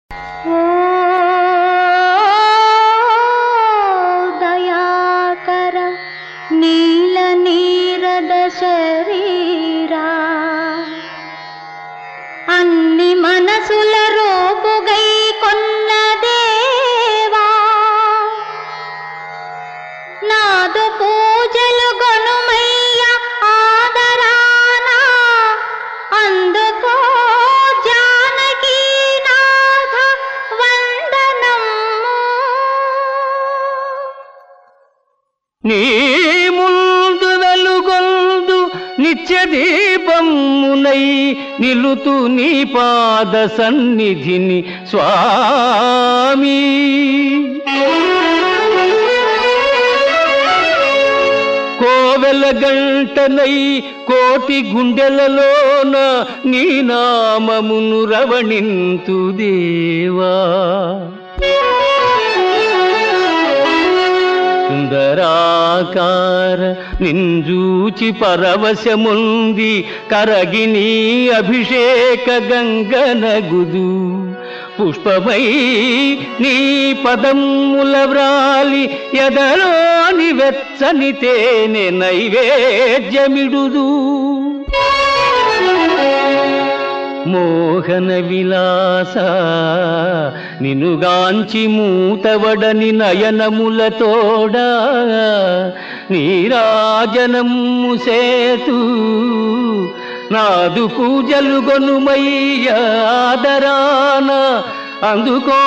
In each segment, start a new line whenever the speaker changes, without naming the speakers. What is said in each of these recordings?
ఓ దయాకర నీల నీరద శరీరా అన్ని మనసుల రోపుగై కొన్న దేవా నాదు పూజలు గొనుమయ్య ఆదరానా అందుకో జానకీ నాథ వందనము
నీ ముందు వెలుగొందు నిత్య దీపమునై నిలుతు నీ పాద సన్నిధిని స్వామి కోవెల గంటనై కోటి గుండెలలోన నీ నామమును రవణింతు దేవా సుందరాకార నింజూచి పరవశముంది కరగిని అభిషేక గంగనగుదు పుష్పమై నీ పదముల వ్రాలి ఎదలోని వెచ్చని తేనె నైవేద్యమిడుదు మోహన విలాస నినుగాంచి మూతవడని నయనములతోడా నీరాజనము సేతు నాదు పూజలు గొనుమయ్యాదరాన అందుకో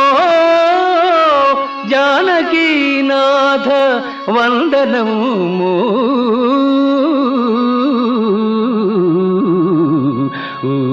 జానకీనాథ వందనము